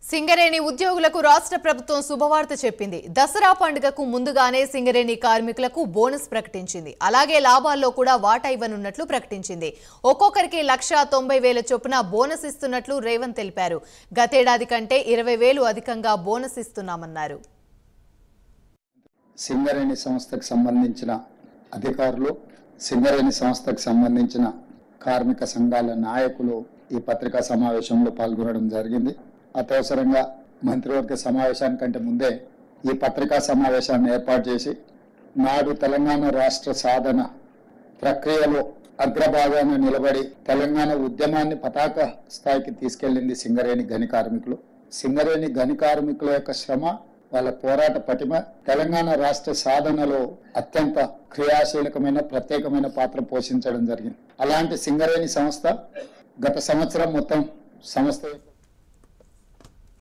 సింగరేణి ఉద్యోగులకు రాష్ట్ర ప్రభుత్వం శుభవార్త చెప్పింది దసరా పండుగకు ముందుగానే సింగరేణి కార్మికులకు బోనస్ ప్రకటించింది అలాగే లాభాల్లో కూడా వాటా ఇవ్వనున్నట్లు ప్రకటించింది ఒక్కొక్కరికి లక్ష తొంభై వేల చొప్పున బోనస్ ఇస్తున్నట్లు రేవంత్ తెలిపారు గతేడాది కంటే ఇరవై వేలు అధికంగా బోనస్ ఇస్తున్నామన్నారు సింగరేణి సంస్థకు సంబంధించిన అధికారులు సింగరేణి సంస్థకు సంబంధించిన కార్మిక సంఘాల నాయకులు ఈ పత్రికా సమావేశంలో పాల్గొనడం జరిగింది అత్యవసరంగా మంత్రివర్గ సమావేశానికంటే ముందే ఈ పత్రికా సమావేశాన్ని ఏర్పాటు చేసి నాడు తెలంగాణ రాష్ట్ర సాధన ప్రక్రియలో అగ్రభాగాన నిలబడి తెలంగాణ ఉద్యమాన్ని పతాక స్థాయికి తీసుకెళ్లింది సింగరేణి గని కార్మికులు సింగరేణి గని కార్మికుల యొక్క శ్రమ వాళ్ళ పోరాట పటిమ తెలంగాణ రాష్ట్ర సాధనలో అత్యంత క్రియాశీలకమైన ప్రత్యేకమైన పాత్ర పోషించడం జరిగింది అలాంటి సింగరేణి సంస్థ గత సంవత్సరం మొత్తం సంస్థ యొక్క